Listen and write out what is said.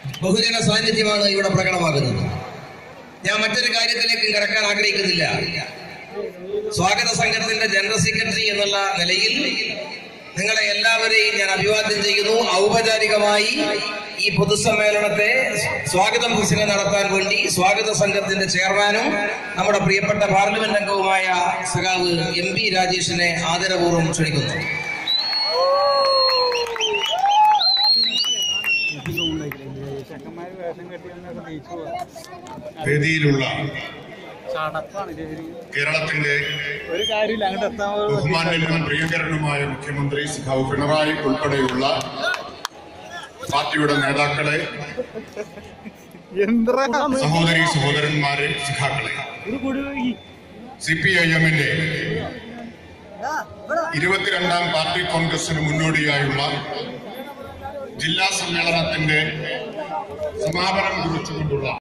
ബഹുജന സാന്നിധ്യമാണ് ഇവിടെ പ്രകടമാകുന്നത് ഞാൻ മറ്റൊരു കാര്യത്തിലേക്ക് കടക്കാൻ ആഗ്രഹിക്കുന്നില്ല സ്വാഗത സംഘത്തിന്റെ ജനറൽ സെക്രട്ടറി എന്നുള്ള നിലയിൽ നിങ്ങളെ എല്ലാവരെയും ഞാൻ അഭിവാദ്യം ചെയ്യുന്നു ഔപചാരികമായി ഈ പൊതുസമ്മേളനത്തെ സ്വാഗതം പ്രസംഗം നടത്താൻ വേണ്ടി സ്വാഗത സംഘത്തിന്റെ ചെയർമാനും നമ്മുടെ പ്രിയപ്പെട്ട പാർലമെന്റ് അംഗവുമായ സഖാവ് എം പി രാജേഷിനെ ആദരപൂർവ്വം ക്ഷണിക്കുന്നു ചെക്കന്മാര് വേഷം കെട്ടി വന്നൊക്കെ ജയിച്ചു വേദിയിലുള്ള ചടപ്പാണ് ശരി കേരളത്തിന്റെ ഒരു കാര്യമില്ല അങ്ങോട്ട് എത്താൻ ബഹുമാന്യനും പ്രിയങ്കരനുമായ മുഖ്യമന്ത്രി സഖാവ് പിണറായി ഉൾപ്പെടെയുള്ള പാർട്ടിയുടെ നേതാക്കളെ എന്താ സഹോദരി സഹോദരന്മാരെ സഖാക്കളെ ഒരു കുടി സി പി ഐ എമ്മിന്റെ ഇരുപത്തിരണ്ടാം പാർട്ടി കോൺഗ്രസിന് മുന്നോടിയായുള്ള ജില്ലാ സമ്മേളനത്തിന്റെ സമാപനം കുറിച്ചുകൊണ്ടുള്ള